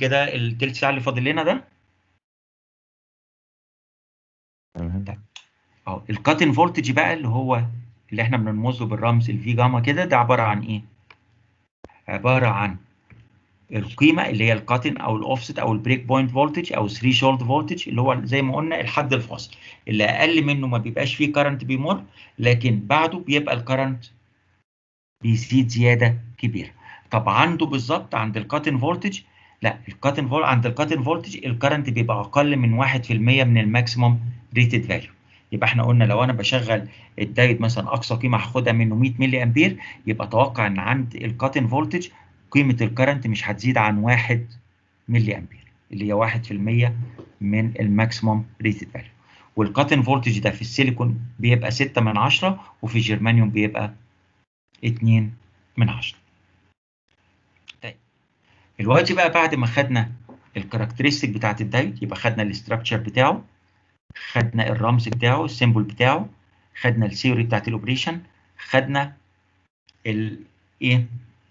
كده التلت ساعه اللي فاضل لنا ده تمام اه الكاتن فولتج بقى اللي هو اللي احنا بنرمزه بالرمز الفي جاما كده ده عباره عن ايه عباره عن القيمه اللي هي الكاتن او الاوفست او البريك بوينت فولتج او 3 شولد فولتج اللي هو زي ما قلنا الحد الفاصل اللي اقل منه ما بيبقاش فيه كارنت بيمر لكن بعده بيبقى الكارنت بيزيد زياده كبيره طب عنده بالظبط عند الكاتن فولتج لا الكاتن فول عند الكاتن فولتج الكارنت بيبقى اقل من 1% من الماكسيموم ريتد فاليو يبقى احنا قلنا لو انا بشغل الدايود مثلا اقصى قيمه هاخدها منه 100 ملي امبير يبقى اتوقع ان عند الكاتن فولتج قيمه الكرنت مش هتزيد عن 1 ملي امبير اللي هي 1% من الماكسيموم ريتد فاليو والكاتن فولتج ده في السيليكون بيبقى 6 من 10 وفي الجرمانيوم بيبقى 2 من 10 طيب دلوقتي بقى بعد ما خدنا الكاركترستيك بتاعت الدايود يبقى خدنا الاستراكشر بتاعه خدنا الرمز بتاعه السيمبل بتاعه خدنا الثيوري بتاعت الاوبريشن خدنا ال ايه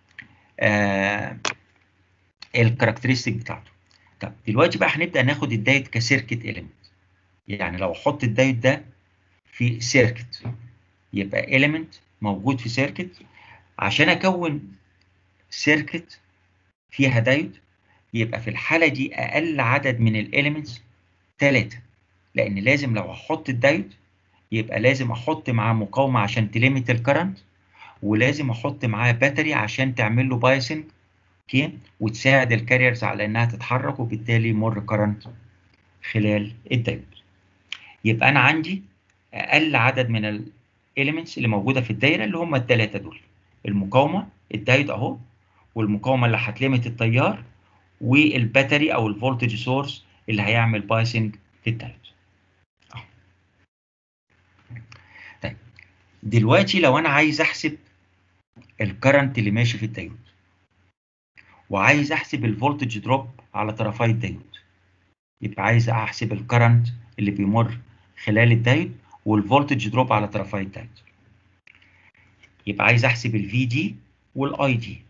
آه الكاركترستيك بتاعته طب دلوقتي بقى هنبدا ناخد الدايت كسيركت اليمنت يعني لو احط الدايت ده في سيركت يبقى اليمنت موجود في سيركت عشان اكون سيركت فيها دايت يبقى في الحاله دي اقل عدد من الاليمنتس ثلاثه لان لازم لو هحط الدايت يبقى لازم احط معاه مقاومه عشان تليمت الكرنت ولازم احط معاه باتري عشان تعمل له بايسنج اوكي وتساعد الكاريرز على انها تتحرك وبالتالي يمر كرنت خلال الدايود يبقى انا عندي اقل عدد من الاليمنتس اللي موجوده في الدايره اللي هم الثلاثه دول المقاومه الدايود اهو والمقاومه اللي هتليمت التيار والباتري او الفولتج سورس اللي هيعمل بايسنج في الدايود طيب دلوقتي لو انا عايز احسب الكرنت اللي ماشي في الدايود وعايز احسب الفولتج دروب على طرفي الدايود يبقى عايز احسب الكرنت اللي بيمر خلال الدايود والفولتج دروب على طرفي الدايود يبقى عايز احسب الفي دي والاي دي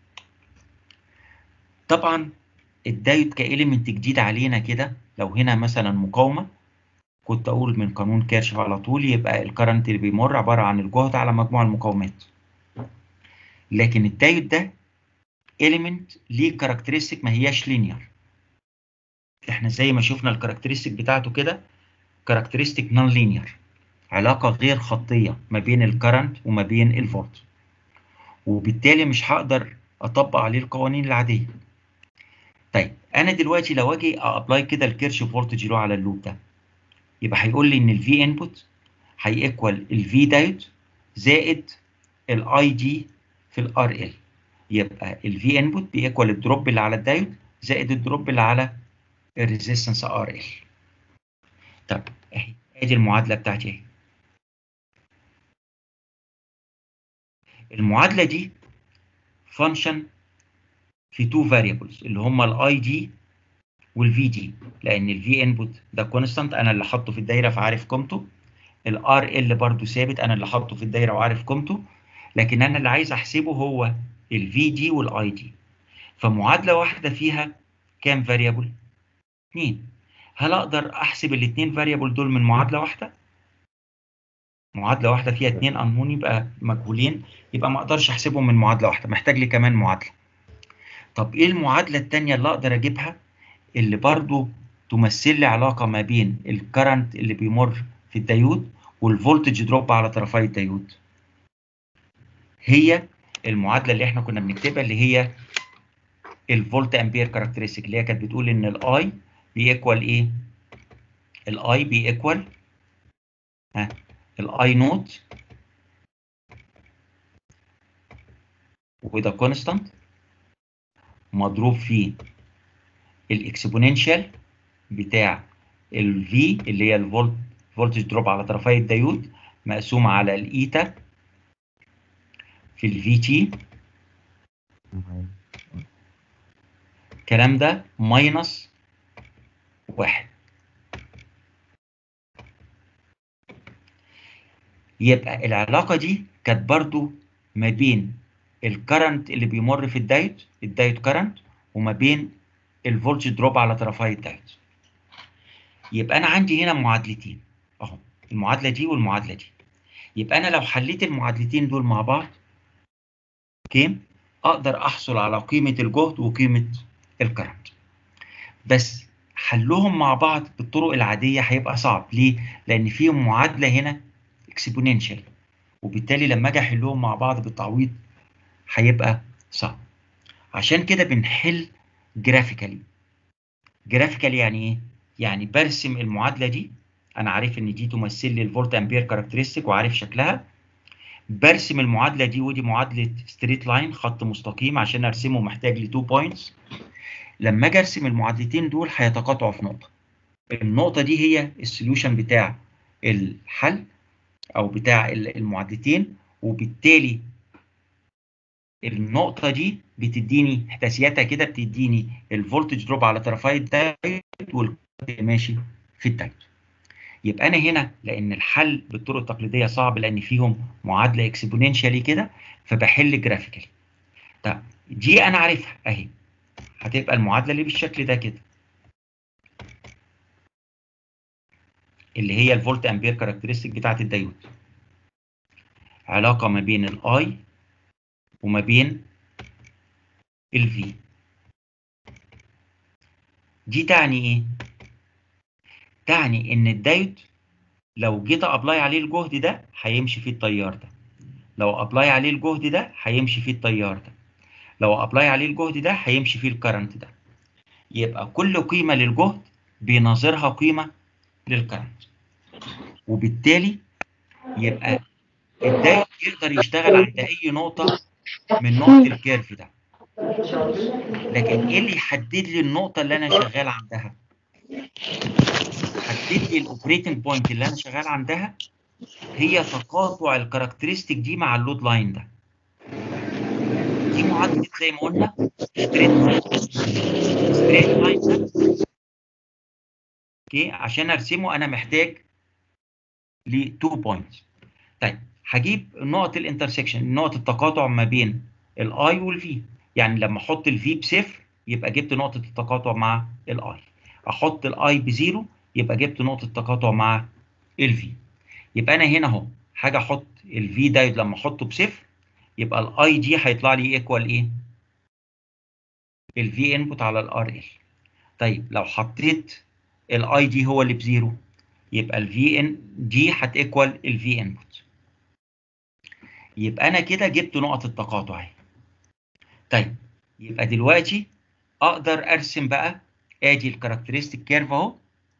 طبعا الدايود كإليمنت جديد علينا كده لو هنا مثلا مقاومه كنت اقول من قانون كيرشف على طول يبقى الكرنت اللي بيمر عباره عن الجهد على مجموع المقاومات لكن الدايود ده element ليه كاركترستيك ما هياش لينير احنا زي ما شفنا الكاركترستيك بتاعته كده كاركترستيك نون لينير علاقه غير خطيه ما بين الكرنت وما بين الفولت وبالتالي مش هقدر اطبق عليه القوانين العاديه طيب انا دلوقتي لو اجي ابلاي كده الكيرش فولتج لو على اللوب ده يبقى هيقول لي ان الفي انبوت هيكوال الفي دايود زائد الاي دي في الار ال يبقى الفي انبوت بيكوال الدروب اللي على الدايود زائد الدروب اللي على الريزيستنس ار ال طب اهي ادي المعادله بتاعتي اهي المعادله دي فانكشن في تو فاريبلز اللي هما الاي دي والفي دي لان الفي انبوت ده كونستانت انا اللي حاطه في الدايره فعارف قيمته الار ال برضو ثابت انا اللي حاطه في الدايره وعارف قيمته لكن انا اللي عايز احسبه هو الفي دي والاي دي فمعادله واحده فيها كام فاريبل؟ اثنين هل اقدر احسب الاثنين فاريبل دول من معادله واحده؟ معادله واحده فيها اثنين انون يبقى مجهولين يبقى ما اقدرش احسبهم من معادله واحده محتاج لي كمان معادله طب ايه المعادله الثانيه اللي اقدر اجيبها اللي برضو تمثل لي علاقه ما بين الكرنت اللي بيمر في الدايود والفولتج دروب على طرفي الدايود هي المعادله اللي احنا كنا بنكتبها اللي هي الفولت امبير كاركترستيك اللي هي كانت بتقول ان الاي بيكوال ايه الاي بيكوال ها الاي نوت وده كونستانت مضروب في الاكسبوننشال بتاع الفي اللي هي الفولت فولتج دروب على طرفي الدايود مقسوم على الايتا في الفي تي الكلام ده ماينس واحد يبقى العلاقة دي كانت برضو ما بين الكرنت اللي بيمر في الدايت الدايت كرنت وما بين الفولتج دروب على طرفي الدايود يبقى انا عندي هنا معادلتين اهو المعادله دي والمعادله دي يبقى انا لو حليت المعادلتين دول مع بعض اوكي اقدر احصل على قيمه الجهد وقيمه الكرنت بس حلهم مع بعض بالطرق العاديه هيبقى صعب ليه لان فيهم معادله هنا اكسبوننشال وبالتالي لما اجي احلهم مع بعض بالتعويض هيبقى صعب عشان كده بنحل جرافيكالي جرافيكالي يعني ايه يعني برسم المعادله دي انا عارف ان دي تمثل لي الفولت امبير كاركترستيك وعارف شكلها برسم المعادله دي ودي معادله ستريت لاين خط مستقيم عشان ارسمه محتاج لي 2 بوينتس لما اجي ارسم المعادلتين دول هيتقاطعوا في نقطه النقطه دي هي السوليوشن بتاع الحل او بتاع المعادلتين وبالتالي النقطه دي بتديني احداثياتها كده بتديني الفولتج دروب على طرفي الدايود والكرنت ماشي في الدايود يبقى انا هنا لان الحل بالطرق التقليديه صعب لان فيهم معادله اكسبوننشالي كده فبحل جرافيكالي طب دي انا عارفها اهي هتبقى المعادله اللي بالشكل ده كده اللي هي الفولت امبير كاركترستيك بتاعت الدايود علاقه ما بين الاي وما بين الفي دي تعني ايه تعني ان الدايود لو جيت ابلاي عليه الجهد ده هيمشي فيه التيار ده لو ابلاي عليه الجهد ده هيمشي فيه التيار ده لو ابلاي عليه الجهد ده هيمشي فيه الكرنت ده يبقى كل قيمه للجهد بيناظرها قيمه للكرنت وبالتالي يبقى الدايود يقدر يشتغل عند اي نقطه من نقط الكيرف ده لكن ايه اللي يحدد لي النقطه اللي انا شغال عندها حدد لي الاوبريتنج بوينت اللي انا شغال عندها هي تقاطع الكاركترستيك دي مع اللود لاين ده دي معادله زي ما قلنا ستريت لاين ستريت لاين ده اوكي عشان ارسمه انا محتاج ل 2 بوينتس طيب هجيب نقط الانترسكشن نقط التقاطع ما بين الاي والفي يعني لما احط الفي بصفر يبقى جبت نقطه التقاطع مع الاي احط الاي بزيرو يبقى جبت نقطه تقاطع مع الفي يبقى انا هنا اهو حاجه احط الفي دايود لما احطه بصفر يبقى الاي دي هيطلع لي ايكوال ايه الفي انبوت على الار ال طيب لو حطيت الاي دي هو اللي بزيرو يبقى الفي ان دي هتيكوال الفي انبوت يبقى انا كده جبت نقط التقاطع اهي طيب يبقى دلوقتي اقدر ارسم بقى ادي الكاركترستيك كيرف اهو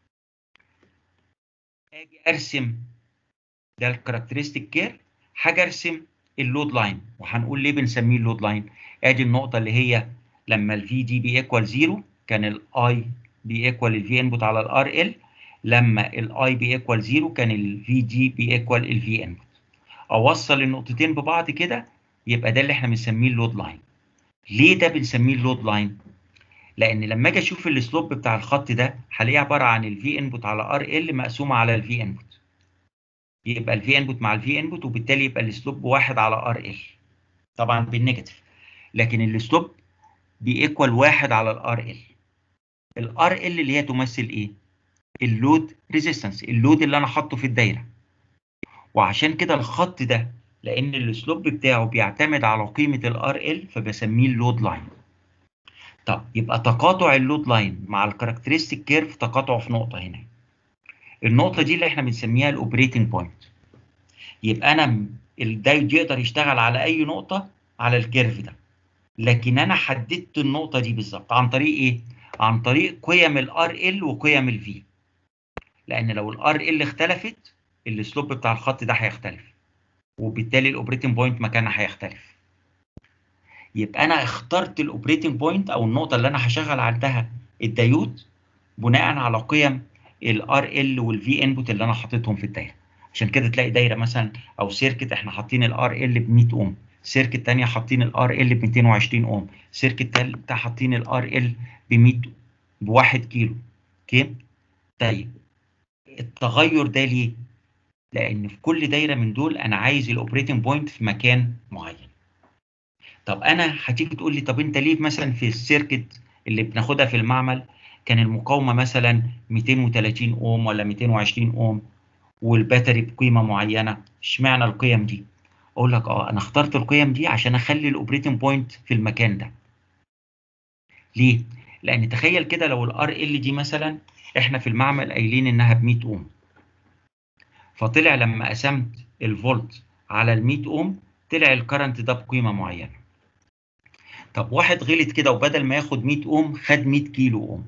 اجي ارسم ده الكاركترستيك كيرف حاجه ارسم اللود لاين وهنقول ليه بنسميه اللود لاين ادي النقطه اللي هي لما الفي دي بيكوال زيرو كان الاي بيكوال الفي انبوت على الار ال لما الاي بيكوال زيرو كان الفي دي بيكوال الفي انبوت اوصل النقطتين ببعض كده يبقى ده اللي احنا بنسميه اللود لاين ليه ده بنسميه اللود لاين لان لما اجي اشوف السلوب بتاع الخط ده هلاقيه عباره عن الفي انبوت على ار ال مقسومه على الفي انبوت يبقى الفي انبوت مع الفي انبوت وبالتالي يبقى السلوب واحد على ار ال طبعا بالنيجاتيف لكن السلوب بيكوال واحد على الار ال الار ال اللي هي تمثل ايه اللود ريزيستنس اللود اللي انا حاطه في الدايره وعشان كده الخط ده لان السلوب بتاعه بيعتمد على قيمه الار ال فبسميه اللود لاين طب يبقى تقاطع اللود لاين مع الكاركترستيك كيرف تقاطعه في نقطه هنا النقطه دي اللي احنا بنسميها الاوبريتنج بوينت يبقى انا الدايود يقدر يشتغل على اي نقطه على الكيرف ده لكن انا حددت النقطه دي بالظبط عن طريق ايه عن طريق قيم الار ال وقيم الفي لان لو الار ال اختلفت السلوب بتاع الخط ده هيختلف وبالتالي الاوبريتنج بوينت مكانها هيختلف يبقى انا اخترت الاوبريتنج بوينت او النقطه اللي انا هشغل عندها الدايود بناء على قيم الار ال والفي انبوت اللي انا حاططهم في الدايره عشان كده تلاقي دايره مثلا او سيركت احنا حاطين الار ال ب 100 اوم سيركت ثانيه حاطين الار ال ب 220 اوم سيركت ثالثه حاطين الار ال ب 100 ب 1 كيلو اوكي طيب التغير ده ليه لان في كل دايره من دول انا عايز الاوبريتنج بوينت في مكان معين طب انا هتيجي تقول لي طب انت ليه مثلا في السيركت اللي بناخدها في المعمل كان المقاومه مثلا 230 اوم ولا 220 اوم والباتري بقيمه معينه اشمعنى القيم دي اقول لك اه انا اخترت القيم دي عشان اخلي الاوبريتنج بوينت في المكان ده ليه لان تخيل كده لو الار ال دي مثلا احنا في المعمل قايلين انها ب 100 اوم فطلع لما قسمت الفولت على ال 100 اوم طلع الكرنت ده بقيمه معينه طب واحد غلط كده وبدل ما ياخد 100 اوم خد 100 كيلو اوم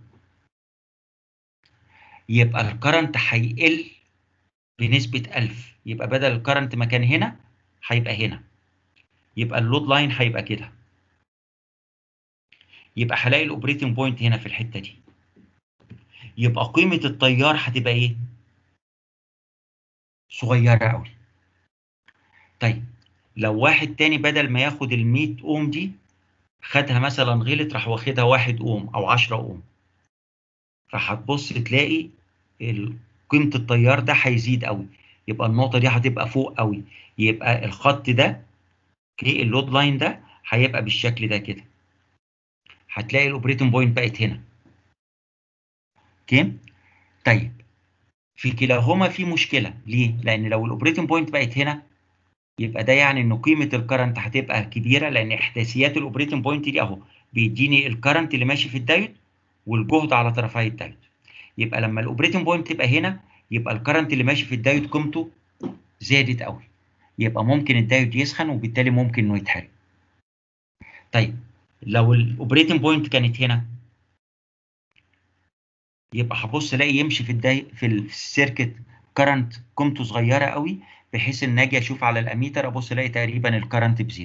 يبقى الكرنت هيقل بنسبة 1000 يبقى بدل الكرنت مكان هنا هيبقى هنا يبقى اللود لاين هيبقى كده يبقى هلاقي الاوبريتنج بوينت هنا في الحتة دي يبقى قيمة التيار هتبقى ايه؟ صغيرة قوي طيب لو واحد تاني بدل ما ياخد ال 100 اوم دي خدها مثلا غلط راح واخدها 1 اوم او 10 اوم فهتبص تلاقي قيمه التيار ده هيزيد قوي يبقى النقطه دي هتبقى فوق قوي يبقى الخط ده اوكي اللود لاين ده هيبقى بالشكل ده كده هتلاقي الاوبريتنج بوينت بقت هنا اوكي طيب في كلاهما في مشكله ليه لان لو الاوبريتنج بوينت بقت هنا يبقى ده يعني ان قيمه الكرنت هتبقى كبيره لان احداثيات الاوبريتنج بوينت دي اهو بيديني الكرنت اللي ماشي في الدايود والجهد على طرفي الدايود يبقى لما الاوبريتنج بوينت تبقى هنا يبقى الكرنت اللي ماشي في الدايود قيمته زادت قوي يبقى ممكن الدايود يسخن وبالتالي ممكن انه يتحرق طيب لو الاوبريتنج بوينت كانت هنا يبقى هبص الاقي يمشي في الداي في السيركت كرنت قيمته صغيره قوي بحيث ان اجي اشوف على الاميتر ابص الاقي تقريبا الكرنت بزيرو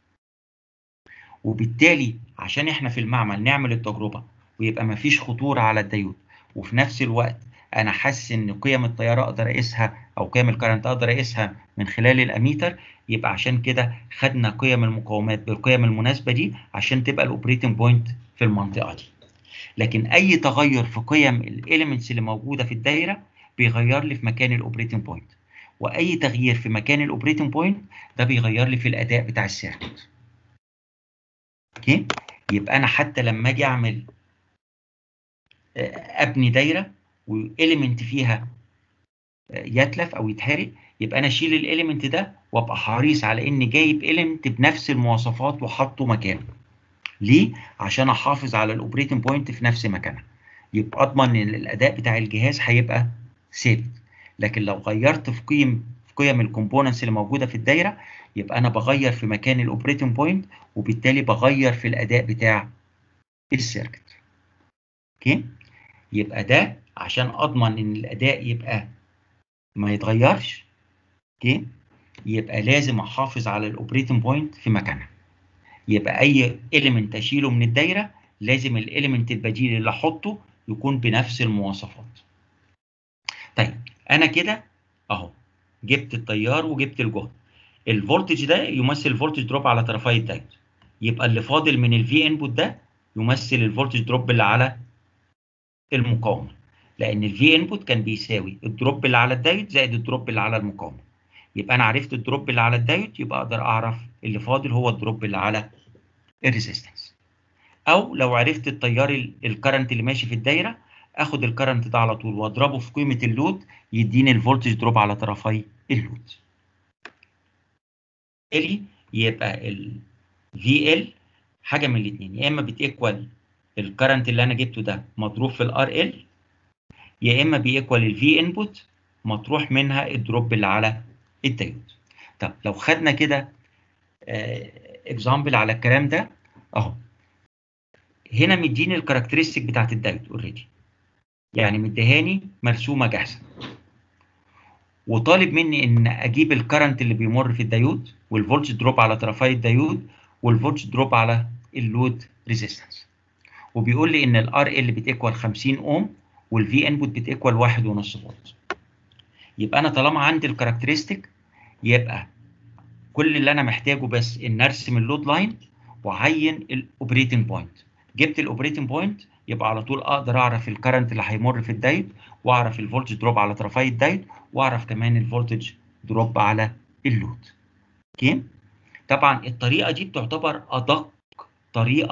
وبالتالي عشان احنا في المعمل نعمل التجربه ويبقى مفيش خطوره على الديود وفي نفس الوقت انا حاسس ان قيم التيار اقدر اقيسها او قيم الكرنت اقدر اقيسها من خلال الاميتر يبقى عشان كده خدنا قيم المقاومات بالقيم المناسبه دي عشان تبقى الاوبريتنج بوينت في المنطقه دي لكن اي تغير في قيم الاليمنتس اللي موجوده في الدايره بيغير لي في مكان الاوبريتنج بوينت واي تغيير في مكان الاوبريتنج بوينت ده بيغير لي في الاداء بتاع السيركت اوكي يبقى انا حتى لما اجي اعمل ابني دايره واليمنت فيها يتلف او يتحرق يبقى انا اشيل الاليمنت ده وابقى حريص على اني جايب اليمنت بنفس المواصفات وحاطه مكانه ليه عشان احافظ على الاوبريتنج بوينت في نفس مكانها يبقى اضمن ان الاداء بتاع الجهاز هيبقى ثابت لكن لو غيرت في قيم في قيم الكومبوننتس اللي موجوده في الدايره يبقى انا بغير في مكان الاوبريتنج بوينت وبالتالي بغير في الاداء بتاع السيركت اوكي يبقى ده عشان اضمن ان الاداء يبقى ما يتغيرش اوكي يبقى لازم احافظ على الاوبريتنج بوينت في مكانها يبقى اي اليمنت اشيله من الدايره لازم الاليمنت البديل اللي احطه يكون بنفس المواصفات طيب انا كده اهو جبت التيار وجبت الجهد الفولتج ده يمثل الفولتج دروب على طرفي الدايود يبقى اللي فاضل من الفي انبوت ده يمثل الفولتج دروب اللي على المقاومه لان الفي انبوت كان بيساوي الدروب اللي على الدايود زائد الدروب اللي على المقاومه يبقى انا عرفت الدروب اللي على الدايود يبقى اقدر اعرف اللي فاضل هو الدروب اللي على الريزيستنس او لو عرفت التيار الكرنت اللي ماشي في الدايره اخد الكرنت ده على طول واضربه في قيمه اللود يديني الفولتج دروب على طرفي اللود بالتالي يبقى ال VL حاجه من الاثنين يا اما بتيكوال الكرنت اللي انا جبته ده مضروب في الار ال يا اما بيكوال الفي انبوت مطروح منها الدروب اللي على الدايود طب لو خدنا كده اكزامبل على الكلام ده اهو هنا مديني الكاركترستيك بتاعت الدايود اوريدي يعني مديهاني مرسومه جاهزه وطالب مني ان اجيب الكرنت اللي بيمر في الدايود والفولتج دروب على طرفي الدايود والفولتج دروب على اللود ريزيستنس وبيقول لي ان الار ال بتيكوال 50 اوم والفي انبوت بتيكوال 1.5 فولت يبقى انا طالما عندي الكاركترستيك يبقى كل اللي انا محتاجه بس ان ارسم اللود لاين واعين الاوبريتنج بوينت جبت الاوبريتنج بوينت يبقى على طول اقدر اعرف الكرنت اللي هيمر في الدايود واعرف الفولتج دروب على طرفي الدايود واعرف كمان الفولتج دروب على اللود اوكي طبعا الطريقه دي بتعتبر ادق طريقه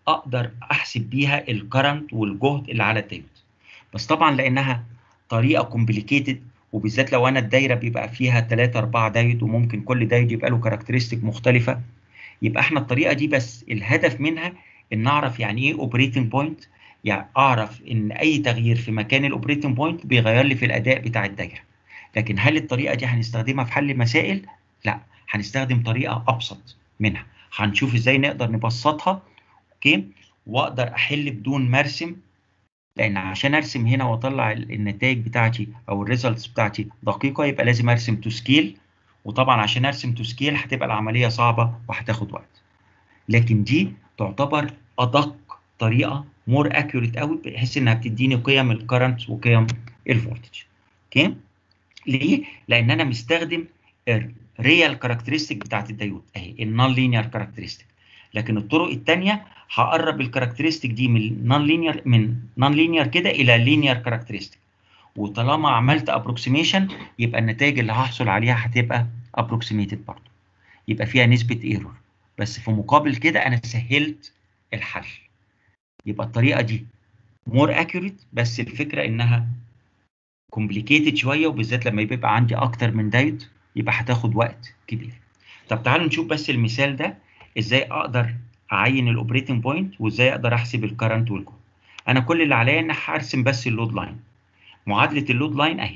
اقدر احسب بيها الكرنت والجهد اللي على الدايود بس طبعا لانها طريقه كومبليكيتد وبالذات لو انا الدايره بيبقى فيها 3 4 دايود وممكن كل دايود يبقى له كاركترستيك مختلفه يبقى احنا الطريقه دي بس الهدف منها ان اعرف يعني ايه اوبريتنج بوينت يعني اعرف ان اي تغيير في مكان الاوبريتنج بوينت بيغير لي في الاداء بتاع الدايره لكن هل الطريقه دي هنستخدمها في حل المسائل لا هنستخدم طريقه ابسط منها هنشوف ازاي نقدر نبسطها اوكي واقدر احل بدون ما ارسم لان عشان ارسم هنا واطلع النتائج بتاعتي او الريزلتس بتاعتي دقيقه يبقى لازم ارسم تو سكيل وطبعا عشان ارسم تو سكيل هتبقى العمليه صعبه وهتاخد وقت لكن دي تعتبر ادق طريقه مور اكيوريت قوي بحيث انها بتديني قيم الكرنت وقيم الفولتج اوكي ليه لان انا مستخدم الريال كاركترستيك بتاعت الدايود اهي النون لينير كاركترستيك لكن الطرق الثانيه هقرب الكاركترستيك دي من نون لينير من نون لينير كده الى لينير كاركترستيك وطالما عملت ابروكسيميشن يبقى النتائج اللي هحصل عليها هتبقى ابروكسيميتد برضه يبقى فيها نسبه ايرور بس في مقابل كده انا سهلت الحل يبقى الطريقه دي مور اكيوريت بس الفكره انها كومبليكيتد شويه وبالذات لما يبقى عندي اكتر من دايت يبقى هتاخد وقت كبير طب تعالوا نشوف بس المثال ده ازاي اقدر اعين الاوبريتنج بوينت وازاي اقدر احسب الكرنت والجهد انا كل اللي عليا ان هرسم بس اللود لاين معادله اللود لاين اهي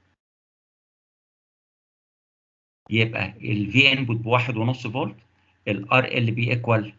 يبقى الفي انبوت بواحد ونص فولت الار ال بي ايكوال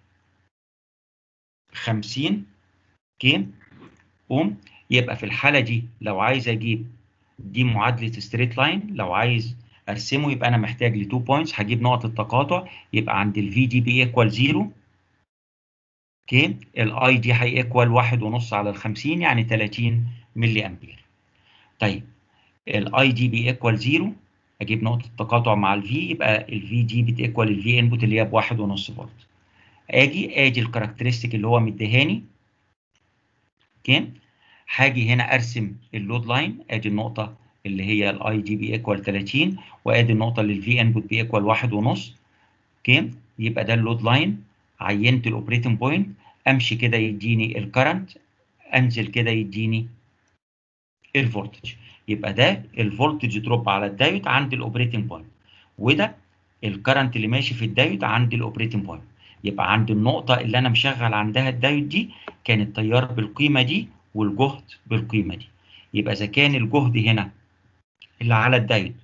50 اوكي اوم يبقى في الحاله دي لو عايز اجيب دي معادله ستريت لاين لو عايز ارسمه يبقى انا محتاج ل 2 بوينتس هجيب نقط التقاطع يبقى عند الفي دي بي ايكوال 0 اوكي الاي دي هيكوال واحد ونص على ال 50 يعني 30 ملي امبير طيب الاي دي بي ايكوال 0 اجيب نقطه التقاطع مع الفي يبقى الفي دي بتيكوال الفي انبوت اللي هي بواحد ونص فولت اجي ادي الكاركترستيك اللي هو مديهاني اوكي هاجي هنا ارسم اللود لاين ادي النقطه اللي هي الاي دي بي ايكوال 30 وادي النقطه اللي الفي انبوت بي ايكوال واحد ونص اوكي يبقى ده اللود لاين عينت الاوبريتنج بوينت امشي كده يديني الكرنت انزل كده يديني الفولتج يبقى ده الفولتج دروب على الدايود عند الاوبريتنج بوينت وده الكرنت اللي ماشي في الدايود عند الاوبريتنج بوينت يبقى عند النقطة اللي أنا مشغل عندها الدايود دي كان التيار بالقيمة دي والجهد بالقيمة دي يبقى إذا كان الجهد هنا اللي على الدايود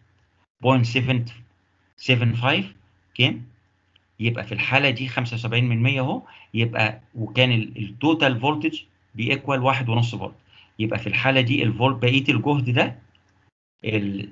0.775 كام يبقى في الحالة دي 75 من 100 أهو يبقى وكان التوتال فولتج بيكوال واحد ونص فولت يبقى في الحالة دي الفولت بقية الجهد ده ال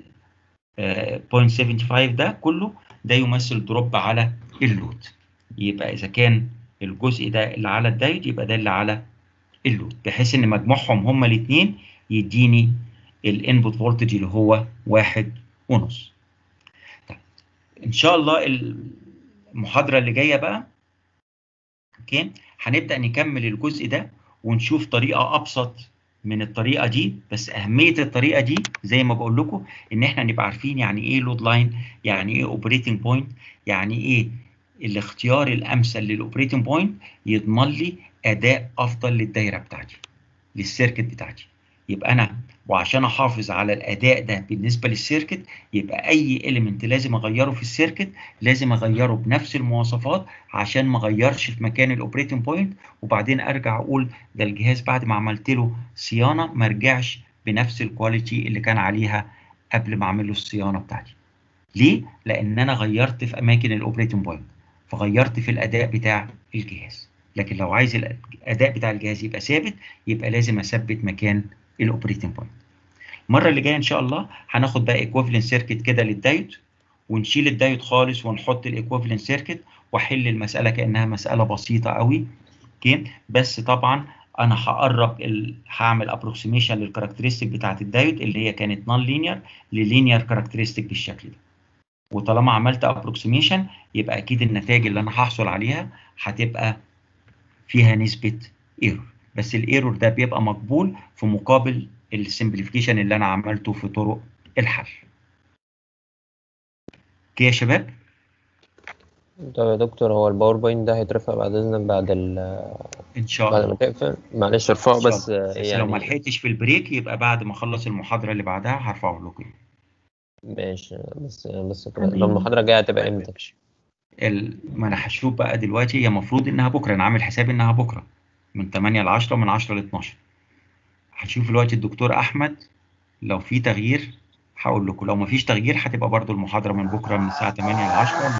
0.75 ده كله ده يمثل دروب على اللود يبقى إذا كان الجزء ده اللي على الدايود يبقى ده اللي على اللود بحيث إن مجموعهم هما الاتنين يديني الانبوت فولتج اللي هو واحد ونص طيب إن شاء الله المحاضرة اللي جاية بقى اوكي هنبدأ نكمل الجزء ده ونشوف طريقة أبسط من الطريقة دي بس أهمية الطريقة دي زي ما بقول لكم إن إحنا نبقى عارفين يعني إيه لود لاين يعني إيه أوبريتنج بوينت يعني إيه الاختيار الأمثل للأوبريتنج بوينت يضمن لي أداء أفضل للدايرة بتاعتي للسيركت بتاعتي يبقى أنا وعشان أحافظ على الأداء ده بالنسبة للسيركت يبقى أي إيليمنت لازم أغيره في السيركت لازم أغيره بنفس المواصفات عشان ما أغيرش في مكان الأوبريتنج بوينت وبعدين أرجع أقول ده الجهاز بعد ما عملت له صيانة ما رجعش بنفس الكواليتي اللي كان عليها قبل ما أعمل له الصيانة بتاعتي. ليه؟ لأن أنا غيرت في أماكن الأوبريتنج بوينت فغيرت في الأداء بتاع الجهاز. لكن لو عايز الأداء بتاع الجهاز يبقى ثابت يبقى لازم أثبت مكان الاوبريتنج بوينت المره اللي جايه ان شاء الله هناخد بقى ايكويفالنت سيركت كده للدايود ونشيل الدايود خالص ونحط الايكويفالنت سيركت واحل المساله كانها مساله بسيطه قوي اوكي بس طبعا انا هقرب ال... هعمل ابروكسيميشن للكاركترستيك بتاعه الدايود اللي هي كانت نون لينير للينير كاركترستيك بالشكل ده وطالما عملت ابروكسيميشن يبقى اكيد النتائج اللي انا هحصل عليها هتبقى فيها نسبه ايرور بس الايرور ده بيبقى مقبول في مقابل السمبليفيكيشن اللي انا عملته في طرق الحل. اوكي يا شباب؟ طب يا دكتور هو الباوربوينت ده هيترفع بعد اذنك بعد ال ان شاء بعد الله ما تقفل معلش ارفعه إن شاء بس الله. آه، بس لو ما يعني لحقتش في البريك يبقى بعد ما اخلص المحاضره اللي بعدها هرفعه لكم ماشي بس بس كده لو المحاضرة الجاية هتبقى امتى؟ ال... ما انا هشوف بقى دلوقتي هي المفروض انها بكره انا عامل حسابي انها بكره من 8 ل 10 من 10 ل 12 هشوف دلوقتي الدكتور احمد لو في تغيير هقول لكم لو ما فيش تغيير هتبقى برضو المحاضره من بكره من الساعه 8 ل 10